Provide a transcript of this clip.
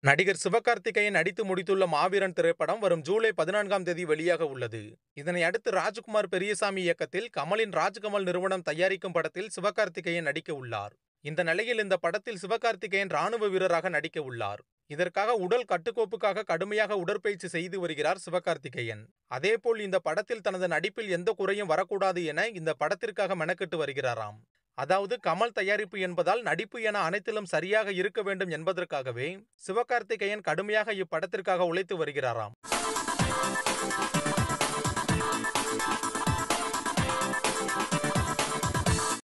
நடிகர் சிவகார்த்திகேயன் நடித்து முடித்துள்ள மாவீரன் திரைப்படம் வரும் ஜூலை பதினான்காம் தேதி வெளியாக உள்ளது இதனை அடுத்து ராஜ்குமார் பெரியசாமி இயக்கத்தில் கமலின் ராஜ்கமல் நிறுவனம் தயாரிக்கும் படத்தில் சிவகார்த்திகேயன் நடிக்க உள்ளார் இந்த நிலையில் இந்த படத்தில் சிவகார்த்திகேயன் ராணுவ வீரராக நடிக்க உள்ளார் இதற்காக உடல் கட்டுக்கோப்புக்காக கடுமையாக உடற்பயிற்சி செய்து வருகிறார் சிவகார்த்திகேயன் அதேபோல் இந்த படத்தில் தனது நடிப்பில் எந்த குறையும் வரக்கூடாது என இந்த படத்திற்காக மெனக்கிட்டு வருகிறாராம் அதாவது கமல் தயாரிப்பு என்பதால் நடிப்பு என அனைத்திலும் சரியாக இருக்க வேண்டும் என்பதற்காகவே சிவகார்த்திகேயன் கடுமையாக இப்படத்திற்காக உழைத்து வருகிறாராம்